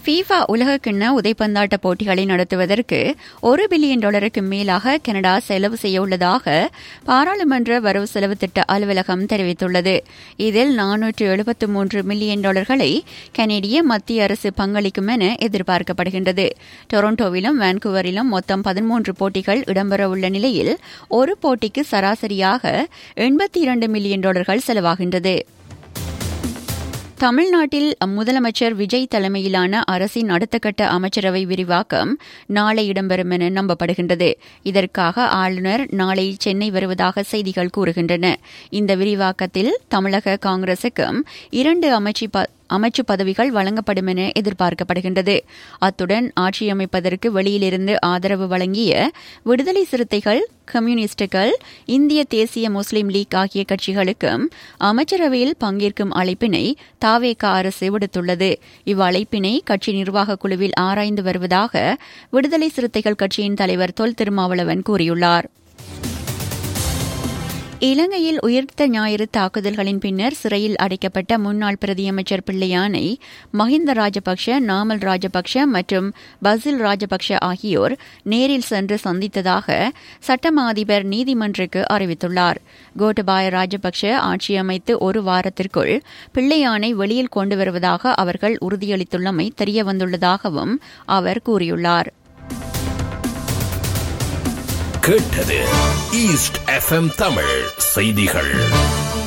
FIFA உலகக்கிண்ண உதைப்பந்தாட்ட போட்டிகளை நடத்துவதற்கு ஒரு பில்லியன் டாலருக்கு மேலாக கனடா செலவு செய்ய உள்ளதாக பாராளுமன்ற வரவு செலவு திட்ட அலுவலகம் தெரிவித்துள்ளது இதில் நானூற்று எழுபத்து மூன்று மில்லியன் டாலர்களை கனேடிய மத்திய அரசு பங்களிக்கும் என எதிர்பார்க்கப்படுகின்றது டொரண்டோவிலும் வான்கூவரிலும் மொத்தம் பதிமூன்று போட்டிகள் இடம்பெறவுள்ள நிலையில் ஒரு போட்டிக்கு சராசரியாக எண்பத்தி இரண்டு மில்லியன் டாலர்கள் செலவாகின்றது தமிழ்நாட்டில் முதலமைச்சர் விஜய் தலைமையிலான அரசின் அடுத்த கட்ட அமைச்சரவை விரிவாக்கம் நாளை இடம்பெறும் என நம்பப்படுகின்றது இதற்காக ஆளுநர் நாளை சென்னை வருவதாக செய்திகள் கூறுகின்றன இந்த விரிவாக்கத்தில் தமிழக காங்கிரசுக்கும் இரண்டு அமைச்சு அமைச்சு பதவிகள் வழங்கப்படும் என எதிர்பார்க்கப்படுகின்றது அத்துடன் ஆட்சியமைப்பதற்கு வெளியிலிருந்து ஆதரவு வழங்கிய விடுதலை சிறுத்தைகள் கம்யூனிஸ்டுகள் இந்திய தேசிய முஸ்லீம் லீக் ஆகிய கட்சிகளுக்கும் அமைச்சரவையில் பங்கேற்கும் அழைப்பினை தாவேகா அரசு விடுத்துள்ளது இவ்வழைப்பினை கட்சி நிர்வாகக் குழுவில் ஆராய்ந்து வருவதாக விடுதலை சிறுத்தைகள் கட்சியின் தலைவர் தொல் திருமாவளவன் கூறியுள்ளார் இலங்கையில் உயிர்த்த ஞாயிறு தாக்குதல்களின் பின்னர் சிறையில் அடைக்கப்பட்ட முன்னாள் பிரதியமைச்சர் பிள்ளையானை மஹிந்த ராஜபக்ஷ நாமல் ராஜபக்ஷ மற்றும் பசில் ராஜபக்ஷ ஆகியோர் நேரில் சென்று சந்தித்ததாக சட்டமா அதிபர் நீதிமன்றுக்கு அறிவித்துள்ளார் கோட்டபாய ராஜபக்ஷ ஆட்சியமைத்து ஒரு வாரத்திற்குள் பிள்ளையானை வெளியில் கொண்டு வருவதாக அவர்கள் உறுதியளித்துள்ளமை தெரியவந்துள்ளதாகவும் அவர் கூறியுள்ளார் கேட்டது ஈஸ்ட் எஃப்எம் தமிழ் செய்திகள்